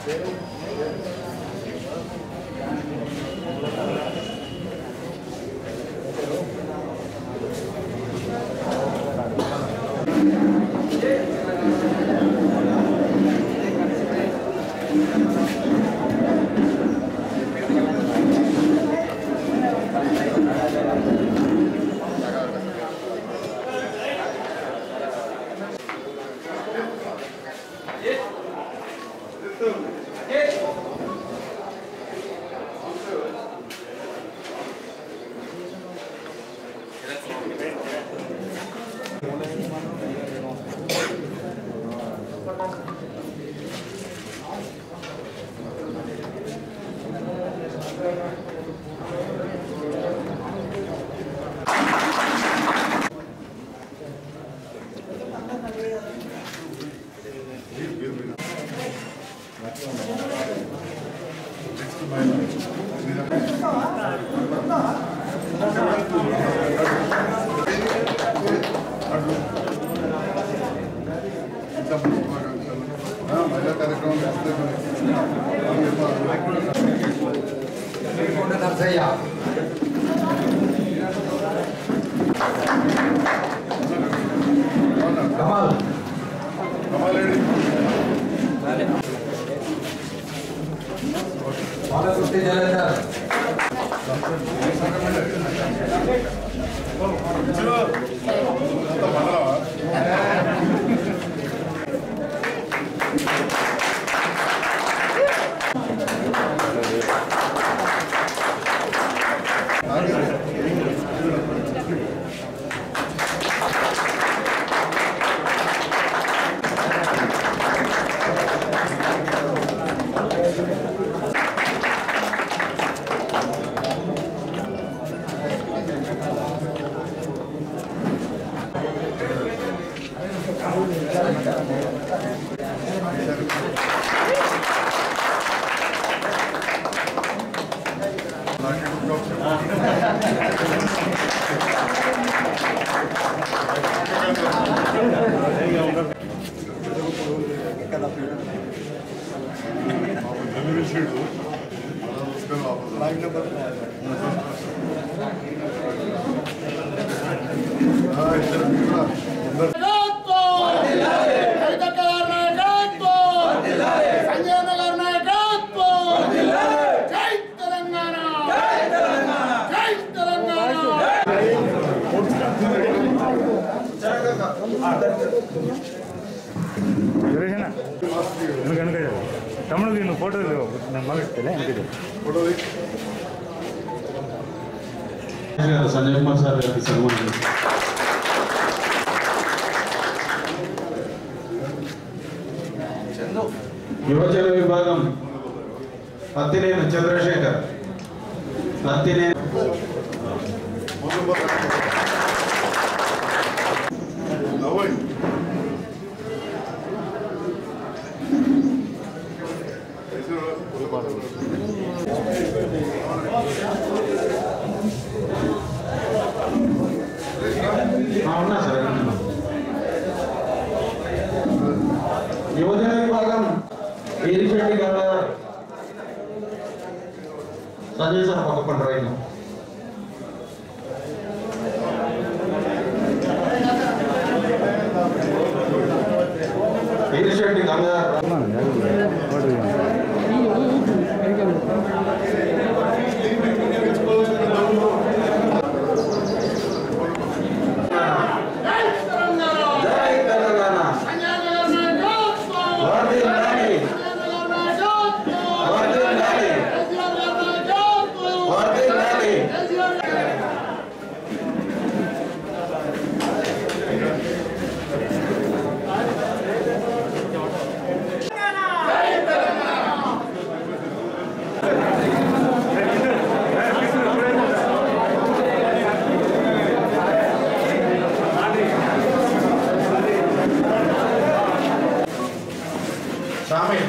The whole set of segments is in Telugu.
మహిళా కార్యక్రమం చేస్తే నర్సయ్య కమల్ కమాలేడి పాలకుర్తి జలంధర్ అంతా మండలమా విషయుడు అలా చూసుకొని వాపసు ఆ, ఇద్దరు కూడా అందరు సురేష్ వెనక వెనక తమ్ముడు నేను ఫోటో నేను మగిస్తలే వెనక ఫోటో తీ. గారు సంజయ్ కుమార్ సార్ గారికి సన్మానం యువజన విభాగం అత్తినేని చంద్రశేఖర్ అత్తినేని ముందు పోతా. నవ్వండి. ఆ, ఉన్నా సార్ ఉన్నా. యువజన విభాగం ఏరిశెట్టి గంగాధర్ సంజయ్ సార్ పక్కకుండా రైలు ఏరిశెట్టి గంగాధర్ ఫోటో జై తెలంగాణ వర్ధిల్లాలి. వర్ధిల్లాలి. వర్ధిల్లాలి. షామిల్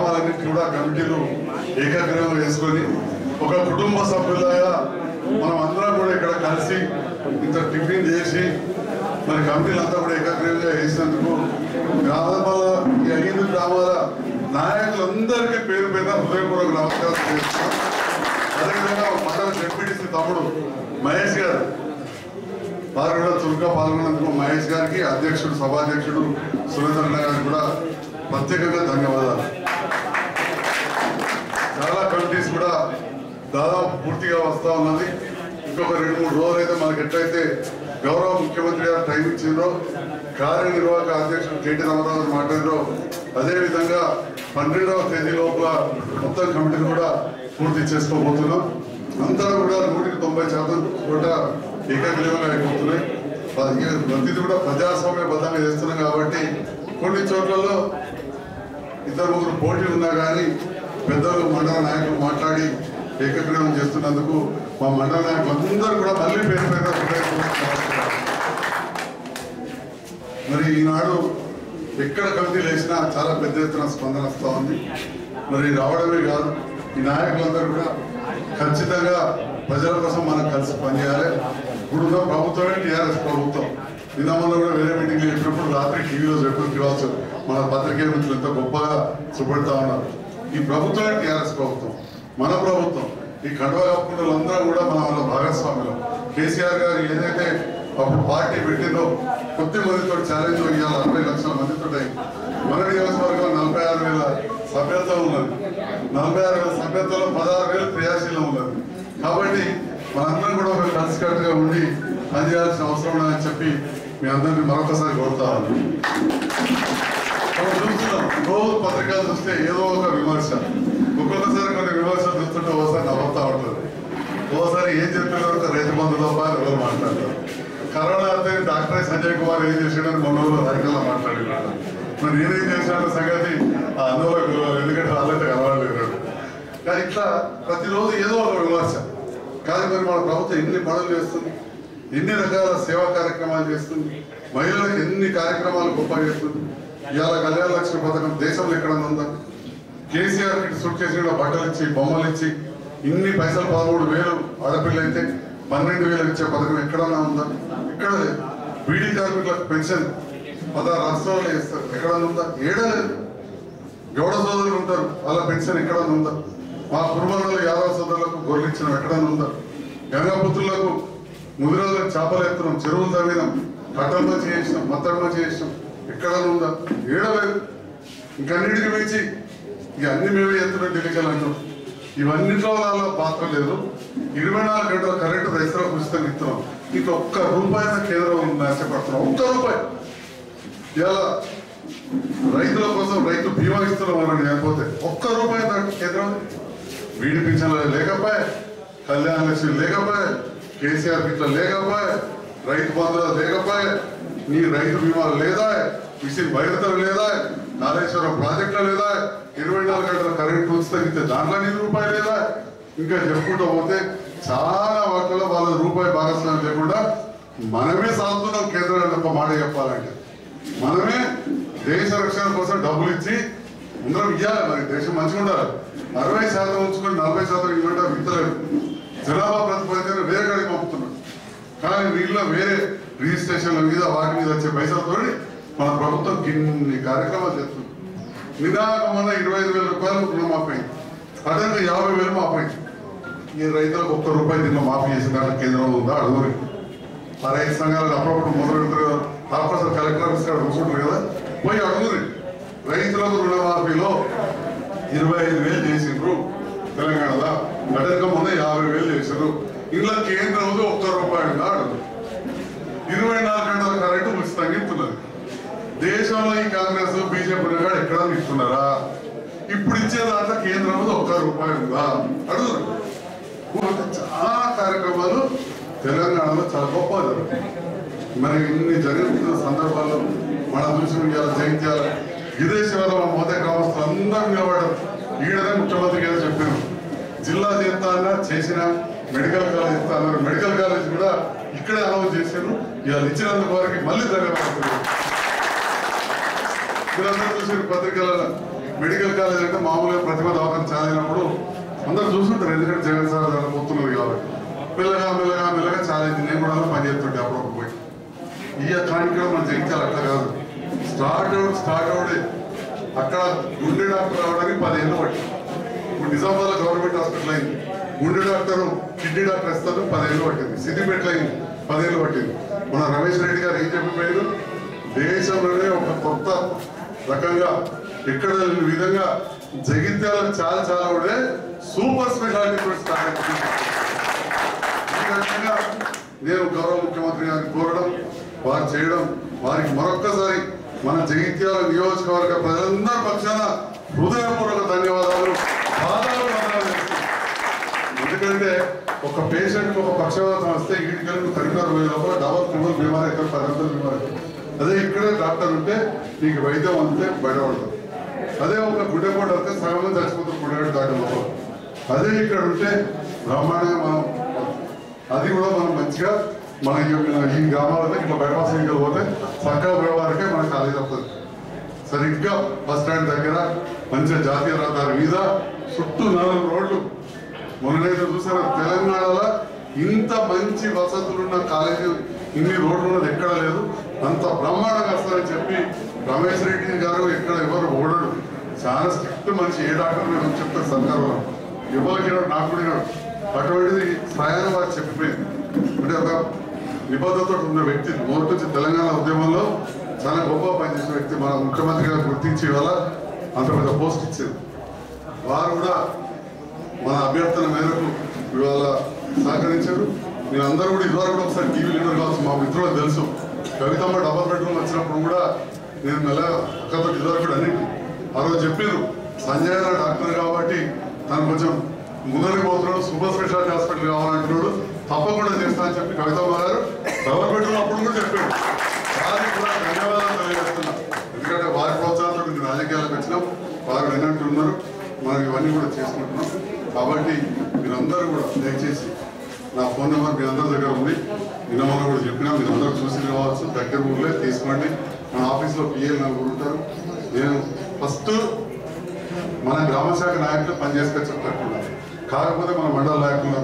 గ్రామాలన్నింటినీ కూడా కమిటీలు ఏకాగ్రహంగా చేసుకొని ఒక కుటుంబ సభ్యులాగా మనం అందరం కూడా ఇక్కడ కలిసి ఇంత టిఫిన్ చేసి మరి కమిటీలంతా కూడా ఏకాగ్రహంగా వేసినందుకు గ్రామాల ఈ ఐదు గ్రామాల నాయకులందరికీ పేరు పేద హృదయపూర్వక నమస్కారం చేస్తున్నాం అదేవిధంగా మండల డిప్యూటీసీ తమ్ముడు మహేష్ గారు వారు కూడా చురుగ్గా పాల్గొన్నందుకు మహేష్ గారికి అధ్యక్షుడు సభాధ్యక్షుడు సురేంద్రన్న గారికి కూడా ప్రత్యేకంగా ధన్యవాదాలు చాలా కమిటీస్ కూడా దాదాపు పూర్తిగా వస్తా ఉన్నది ఇంకొక రెండు మూడు రోజులు అయితే మనకి ఎట్లయితే గౌరవ ముఖ్యమంత్రి గారు టైం ఇచ్చిండ్రో కార్యనిర్వాహక అధ్యక్షుడు కేటీ రామారావు గారు మాట్లాడారో అదేవిధంగా పన్నెండవ తేదీ లోపల మొత్తం కమిటీని కూడా పూర్తి చేసుకోబోతున్నాం అంతా కూడా నూటికి తొంభై శాతం కూడా ఏకాగ్రీవంగా అయిపోతున్నాయి ప్రతి ప్రతిది కూడా ప్రజాస్వామ్యబద్ధంగా చేస్తున్నాం కాబట్టి కొన్ని చోట్లలో ఇద్దరు ముగ్గురు పోటీలు ఉన్నా కానీ పెద్దలు మండల నాయకులు మాట్లాడి ఏకగ్రీవం చేస్తున్నందుకు మా మండల నాయకులు అందరూ కూడా మళ్ళీ పేరు పేరు హృదయపూర్వక నమస్కారాలు. మరి ఈనాడు ఎక్కడ కమిటీలు వేసినా చాలా పెద్ద ఎత్తున స్పందన వస్తూ ఉంది మరి రావడమే కాదు ఈ నాయకులందరూ కూడా ఖచ్చితంగా ప్రజల కోసం మనం కలిసి పనిచేయాలి ఇప్పుడున్న ప్రభుత్వమే టీఆర్ఎస్ ప్రభుత్వం నిన్న మొన్న కూడా వేరే మీటింగ్ చెప్పినప్పుడు రాత్రి టీవీలో చెప్పిన కావచ్చు మన పత్రికే మిత్రులు ఎంతో గొప్పగా చూపెడతా ఉన్నారు ఈ ప్రభుత్వమే టీఆర్ఎస్ ప్రభుత్వం మన ప్రభుత్వం ఈ కండువా కప్పుకున్న వాళ్ళందరూ కూడా మన వాళ్ళ భాగస్వాములు కేసీఆర్ గారు ఏదైతే అప్పుడు పార్టీ పెట్టిందో కొద్ది మందితో ఛాలెంజ్ ఇవ్వాలి అరవై లక్షల మందితో మన నియోజకవర్గంలో నలభై ఆరు వేల సభ్యత్వం ఉన్నది నలభై ఆరు వేల సభ్యత్వంలో పదహారు వేలు క్రియాశీలం ఉన్నది కాబట్టి మనందరం కూడా ఒక కలిసికట్టుగా ఉండి పనిచేయాల్సిన అవసరం ఉందని చెప్పి మీ అందరినీ మరొకసారి కోరుతా ఉన్నాను మనం చూస్తున్నాం రోజు పత్రికలు చూస్తే ఏదో ఒక విమర్శ ఒక్కొక్కసారి కొన్ని విమర్శలు చూస్తుంటే ఒకసారి నవ్వుతా ఉంటుంది ఓసారి ఏం చెప్పిన వరకు రైతు బంధు తప్ప ఎవరు మాట్లాడతారు కరోనా అయితే డాక్టర్ సంజయ్ కుమార్ ఏం చేసాడని మొన్న రోజులు హరికల్లా మాట్లాడినాడు మరి నేనేం చేశాను సంగతి ఆ అందులో పిలవాలి ఎందుకంటే వాళ్ళైతే కలవలేదు కానీ ఇట్లా ప్రతిరోజు ఏదో ఒక విమర్శ కానీ మరి మన ప్రభుత్వం ఎన్ని పనులు చేస్తుంది ఎన్ని రకాల సేవా కార్యక్రమాలు చేస్తుంది మహిళలకు ఎన్ని కార్యక్రమాలు గొప్ప చేస్తుంది ఇవాళ కళ్యాణ లక్ష్మి పథకం దేశంలో ఎక్కడ ఉందా కేసీఆర్ కి సూట్ కేసు కూడా బట్టలు ఇచ్చి బొమ్మలు ఇచ్చి ఇన్ని పైసలు పదమూడు వేలు ఆడపిల్ల అయితే పన్నెండు వేలు ఇచ్చే పథకం ఎక్కడన్నా ఉందా ఇక్కడ లేదు బీడీ కార్మికులకు పెన్షన్ పదహారు రాష్ట్రాల్లో ఇస్తారు ఎక్కడన్నా ఉందా ఏడా లేదు గౌడ సోదరులు ఉంటారు వాళ్ళ పెన్షన్ ఎక్కడన్నా ఉందా మా కుటుంబంలో యాదవ సోదరులకు గొర్రెలు ఇచ్చిన ఎక్కడన్నా ఉందా గంగాపుత్రులకు ముదిరోజులకు చేపలు ఎత్తున్నాం చెరువులు తవ్వినాం కట్టంలో చేసినాం మత్తడంలో చేసినాం ఎక్కడన్నా ఉందా ఏడలేదు ఇంకన్నిటికి మించి ఇక అన్ని మేమే ఎత్తున్నాం ఢిల్లీకి అంటాం ఇవన్నిట్లో వాళ్ళ పాత్ర లేదు ఇరవై నాలుగు గంటల కరెంటు రైతులకు ఉచితంగా ఇస్తున్నాం ఇంకా ఒక్క రూపాయి కేంద్రం నష్టపడుతున్నాం ఒక్క రూపాయి ఇలా రైతుల కోసం రైతు బీమా ఇస్తున్నామని లేకపోతే ఒక్క రూపాయి దాకా కేంద్రం వీడి పింఛన్లు లేకపోయే కళ్యాణ లక్ష్మి లేకపోయే కేసీఆర్ ఇట్లా లేకపోయే రైతు బంధువులు లేకపోయే నీ రైతు బీమా లేదా మిషన్ బయలుదేరు లేదా కాళేశ్వరం ప్రాజెక్టులు లేదా ఇరవై నాలుగు గంటల కరెంట్ ఉచితంగా దాంట్లో నీ రూపాయి లేదా ఇంకా చెప్పుకుంటూ పోతే చాలా వాటిలో వాళ్ళ రూపాయి భాగస్వామ్యం లేకుండా మనమే సాగుతున్నాం కేంద్రాన్ని ఒక మాట చెప్పాలంటే మనమే దేశ రక్షణ కోసం డబ్బులు ఇచ్చి అందరం ఇవ్వాలి మరి దేశం మంచిగా ఉండాలి అరవై శాతం ఉంచుకొని నలభై శాతం ఇవ్వడం మిగతలేదు జనాభా ప్రతిపాదన వేరే కాడికి పంపుతున్నాడు కానీ వీళ్ళలో వేరే రిజిస్ట్రేషన్ల మీద వాటి మీద వచ్చే పైసలతో మన ప్రభుత్వం ఇన్ని కార్యక్రమాలు చేస్తుంది నిదాక మొన్న ఇరవై ఐదు వేల రూపాయలు రుణమాఫీ అయింది అదే యాభై వేలు మాఫీ ఈ రైతులకు ఒక్క రూపాయి దీనిలో మాఫీ చేసిన దాంట్లో కేంద్రంలో ఉందా అడుగురి ఆ రైతు సంఘాలు అప్పుడప్పుడు మొదలు పెడతారు కదా ఆఫీసర్ కలెక్టర్ ఆఫీస్ కాడ కూర్చుంటారు కదా పోయి అడుగురి రైతులకు రుణమాఫీలో ఇరవై ఐదు వేలు చేసిండ్రు తెలంగాణలో అటెనక ముందు యాభై వేలు చేసిండ్రు ఇలా కేంద్రంలో ఒక్క రూపాయి ఉందా అడుగు ఇరవై నాలుగు గంటల కరెంటు ఉచితంగా ఇస్తున్నది దేశంలో ఈ కాంగ్రెస్ బీజేపీ కూడా ఎక్కడ ఇస్తున్నారా ఇప్పుడు ఇచ్చే దాంట్లో కేంద్రంలో ఒక్క రూపాయి ఉందా అడుగు చాలా కార్యక్రమాలు తెలంగాణలో చాలా గొప్ప జరుగుతాయి మరి ఇన్ని జరుగుతున్న సందర్భాల్లో మనం చూసి ఇవాళ జైత్యాల విదేశీ వాళ్ళ మొదటి గ్రామస్తులు అందరూ నిలబడరు ఈడనే ముఖ్యమంత్రి గారు చెప్పారు జిల్లా చేస్తా అన్నా చేసిన మెడికల్ కాలేజ్ ఇస్తా అన్నారు మెడికల్ కాలేజ్ కూడా ఇక్కడే అనౌన్స్ చేశారు ఇవాళ ఇచ్చినందుకు వారికి మళ్ళీ ధన్యవాదాలు మీరందరూ చూసిన పత్రికలలో మెడికల్ కాలేజ్ అంటే మామూలుగా ప్రతిభ దవాఖాన చదివినప్పుడు అందరూ చూస్తుంటారు ఎందుకంటే జగన్ సార్ దాంట్లో పోతున్నారు కాబట్టి మెల్లగా మెల్లగా మెల్లగా ఛాలెంజ్ నేను కూడా పని చేస్తుంటే అప్పుడు పోయి ఈ అట్లాంటి కూడా మనం జయించాలి అట్లా కాదు స్టార్ట్ అవుట్ స్టార్ట్ అవుట్ అక్కడ గుండె డాక్టర్ రావడానికి పదిహేను పట్టింది ఇప్పుడు నిజామాబాద్ గవర్నమెంట్ హాస్పిటల్ అయింది గుండె డాక్టర్ కిడ్నీ డాక్టర్ ఇస్తారు పదిహేను పట్టింది సిద్దిపేట అయింది పదిహేను పట్టింది మన రమేష్ రెడ్డి గారు ఏం చెప్పిపోయారు దేశంలోనే ఒక కొత్త రకంగా ఎక్కడ లేని విధంగా జగిత్యాల చాలా చాలా ఉండే సూపర్ స్పెషాలిటీ కూడా స్టార్ట్ అయింది. ఈ రకంగా నేను గౌరవ ముఖ్యమంత్రి గారిని కోరడం వారు చేయడం వారికి మరొక్కసారి మన జగిత్యాల నియోజకవర్గ ప్రజలందరి పక్షాన హృదయపూర్వక ధన్యవాదాలు పాదాలు వందనాలు చేస్తున్నాను. ఎందుకంటే ఒక పేషెంట్ ఒక పక్షవాతం వస్తే ఇంటికి కరీంనగర్ పోయే లోపల డబల్ ట్రిబుల్ బీమార్ ఇక్కడ పది వందల బీమార్ అవుతుంది. అదే ఇక్కడే డాక్టర్ ఉంటే నీకు వైద్యం అంతే బయటపడదు అదే ఒక గుడ్డెపోటు వస్తే సగం మంది చచ్చిపోతారు గుడ్డెపోటు దాటి లోపల అదే ఇక్కడ ఉంటే బ్రహ్మాండంగా మనం అది కూడా మనం మంచిగా మన ఈ యొక్క- ఈ గ్రామాలలో ఇట్లా బైపాస్ ఇంకా పోతే చక్కగా పోయేవారికే మన కాలేజ్ వస్తుంది సరిగ్గా బస్ స్టాండ్ దగ్గర మంచిగా జాతీయ రహదారి మీద చుట్టూ నాలుగు రోడ్లు మొన్నైతే చూసారు తెలంగాణలో ఇంత మంచి వసతులున్న కాలేజీ ఇన్ని రోడ్లు ఉన్నది ఎక్కడ లేదు అంత బ్రహ్మాండంగా వస్తారని చెప్పి రమేష్ రెడ్డి గారు ఎక్కడ ఎవరు ఓడడు చాలా స్ట్రిక్ట్ మనిషి ఏ డాక్టర్ మీద చెప్తారు సర్కారు వాళ్ళు ఎవరికి వినడు, నాకు కూడా వినడు. అటువంటిది స్వయాన వారు చెప్పిపోయింది అంటే ఒక నిబద్ధతతో ఉన్న వ్యక్తి మొదటి నుంచి తెలంగాణ ఉద్యమంలో చాలా గొప్ప పనిచేసిన వ్యక్తి మన ముఖ్యమంత్రి గారు గుర్తించి ఇవాళ అంత పెద్ద పోస్ట్ ఇచ్చారు వారు కూడా మన అభ్యర్థన మేరకు ఇవాళ సహకరించారు నేను అందరూ కూడా ఇదివరకు కూడా ఒకసారి టీవీ లీడర్ కావచ్చు మా మిత్రులకు తెలుసు కవితమ్మ డబల్ బెడ్రూమ్ వచ్చినప్పుడు కూడా నేను మెల్లగా అక్కతో ఇదివరకు కూడా అన్నింటి ఆ రోజు చెప్పారు సంజయ్ అన్న డాక్టర్ కాబట్టి తను కొంచెం ముందరికి పోతున్నాడు సూపర్ స్పెషాలిటీ హాస్పిటల్ కావాలంటున్నాడు తప్పకుండా చేస్తా అని చెప్పి కవితమ్మ గారు డబల్ బెడ్రూమ్ అప్పుడు కూడా చెప్పారు వారికి కూడా ధన్యవాదాలు తెలియజేస్తున్నా ఎందుకంటే వారి ప్రోత్సాహంతో ఇది రాజకీయాలకు వచ్చినాం వారు విన్నట్టు ఉన్నారు మనం ఇవన్నీ కూడా చేసుకుంటున్నాం కాబట్టి మీరందరూ కూడా దయచేసి నా ఫోన్ నెంబర్ మీ అందరి దగ్గర ఉంది నిన్న మొన్న కూడా చెప్పినా మీరు అందరూ చూసి కావచ్చు దగ్గర ఊర్లే తీసుకోండి మన ఆఫీస్లో పిఎల్ నలుగురు ఉంటారు నేను ఫస్ట్ మన గ్రామ శాఖ నాయకులు పనిచేసుకొచ్చి పెట్టుకున్నాను కాకపోతే మన మండల నాయకులు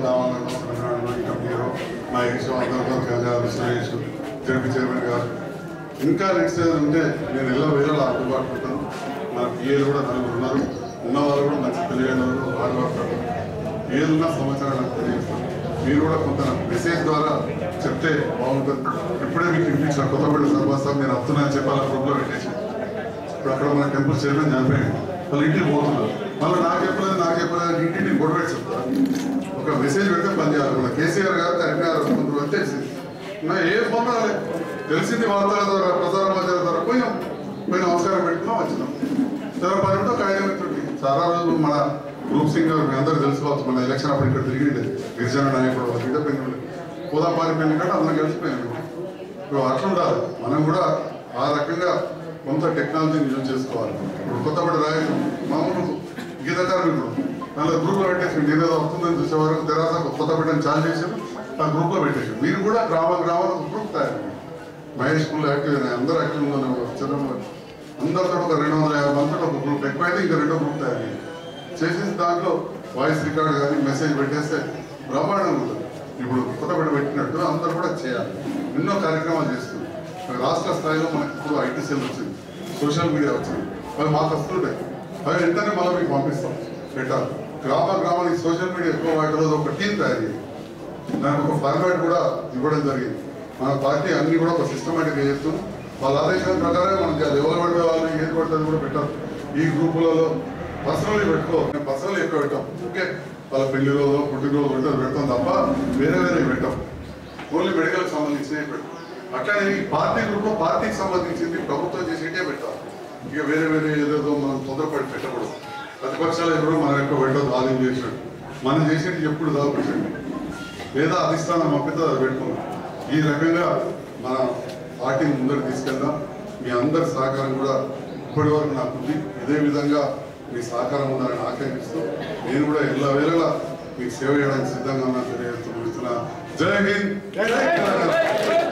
రావాలన్నారు మా యశో అందరూ గారు సురేష్ జడ్పీ చైర్మన్ గారు ఇంకా నెక్స్ట్ ఏదైనా ఉంటే నేను ఎలా వేరేలా అందుబాటులో ఉంటాను మన పిఏలు కూడా నలుగురు ఉన్నారు ఉన్న వాళ్ళు కూడా మంచి తెలియని వాళ్ళు హార్డ్ వర్కర్ ఏదున్నా సమాచారం నాకు తెలియజేస్తాను మీరు కూడా కొంత మెసేజ్ ద్వారా చెప్తే బాగుంటుంది ఇప్పుడే మీకు ఇంటించిన కొత్తపల్లి సర్వాసం నేను వస్తున్నాను చెప్పాలి గ్రూప్లో పెట్టేసి ఇప్పుడు అక్కడ మన టెంపుల్ చైర్మన్ చనిపోయాడు వాళ్ళు ఇంటికి పోతున్నారు మళ్ళీ నాకు చెప్పలేదు నాకు చెప్పలేదు ఇంటింటికి గొడవ చెప్తారు ఒక మెసేజ్ పెడితే పని చేయాలి మన కేసీఆర్ గారు కరీంనగర్ కొందరు వస్తే నా ఏ ఫోన్ రాలేదు తెలిసింది వార్తల ద్వారా ప్రసార మాధ్యమాల ద్వారా పోయాం పోయి నమస్కారం పెట్టుకున్నాం వచ్చినాం చాలా పని ఉంటే కాగితం పెట్టుండి చాలా రోజులు మన రూప్ సింగ్ గారు మీ అందరూ తెలుసుకోవచ్చు మన ఎలక్షన్ అప్పుడు ఇక్కడ తిరిగిండే గిరిజన నాయకుడు బిడ్డ పెళ్లి కోదాపారి పెళ్లి కంటే అందరం కలిసిపోయాం ఇప్పుడు అట్లా ఉండాలి మనం కూడా ఆ రకంగా కొంత టెక్నాలజీని యూజ్ చేసుకోవాలి ఇప్పుడు కొత్తపడి రాయ మామూలు గీత కార్మికుడు దానిలో గ్రూప్లో పెట్టేసి ఏదో వస్తుందని చూసే వరకు తెరాస కొత్తపేటని చాలు చేసారు ఆ గ్రూప్లో పెట్టేసి మీరు కూడా గ్రామ గ్రామాల గ్రూప్ తయారు చేయండి. మహేష్ స్కూల్ యాక్టివ్ అయినాయి అందరూ యాక్టివ్ ఉందని చంద్రబాబు అందరితో ఒక రెండు వందల యాభై మందితో ఒక గ్రూప్ ఎక్కువైతే ఇంకా రెండో గ్రూప్ తయారు చేయండి. చేసేసి దాంట్లో వాయిస్ రికార్డ్ కానీ మెసేజ్ పెట్టేస్తే బ్రహ్మాండంగా ఉంటుంది ఇప్పుడు కొత్తపేట పెట్టినట్టు అందరూ కూడా చేయాలి ఎన్నో కార్యక్రమాలు చేస్తుంది రాష్ట్ర స్థాయిలో మనకి ఇప్పుడు ఐటీ సెల్ వచ్చింది సోషల్ మీడియా వచ్చింది అవి మాకు వస్తుంటాయి అవి వెంటనే మళ్ళీ మీకు పంపిస్తాం పెట్టాలి గ్రామ గ్రామానికి సోషల్ మీడియా ఎక్కువ వాటి రోజు ఒక టీం తయారు చేయాలి దానికి ఒక ఫార్మాట్ కూడా ఇవ్వడం జరిగింది మన పార్టీ అన్ని కూడా ఒక సిస్టమేటిక్ చేస్తూ వాళ్ళ ఆదేశాల ప్రకారం మనం చేయాలి ఎవరు పడితే వాళ్ళు ఏది పడుతుంది కూడా పెట్టారు ఈ గ్రూపులలో పర్సనల్ పెట్టుకో మేము పర్సనల్ ఎక్కువ పెట్టాం ఓకే వాళ్ళ పెళ్లి రోజు పుట్టినరోజు ఉంటే అది పెడతాం తప్ప వేరే వేరే పెట్టాం ఓన్లీ మెడికల్ సంబంధించినవి పెట్టాం అట్లానే ఈ పార్టీ గ్రూప్ పార్టీకి సంబంధించింది ప్రభుత్వం చేసేటే పెట్టాలి ఇక వేరే వేరే ఏదేదో మనం తొందరపడి పెట్టకూడదు ప్రతిపక్షాలు ఎప్పుడు మనం ఎక్కువ పెట్టదు ఆలోచన చేసినట్టు మనం చేసేది ఎప్పుడు దాల్పించండి లేదా అధిష్టానం పంపితే అది పెట్టుకున్నాం ఈ రకంగా మన పార్టీని ముందరకు తీసుకెళ్దాం మీ అందరి సహకారం కూడా ఇప్పటి వరకు నాకు ఉంది ఇదే విధంగా మీ సహకారం ఉండాలని ఆకాంక్షిస్తూ నేను కూడా ఎల్ల వేళలా మీకు సేవ చేయడానికి సిద్ధంగా ఉన్నా తెలియజేస్తూ ముగిస్తున్నా జై హింద్ జై తెలంగాణ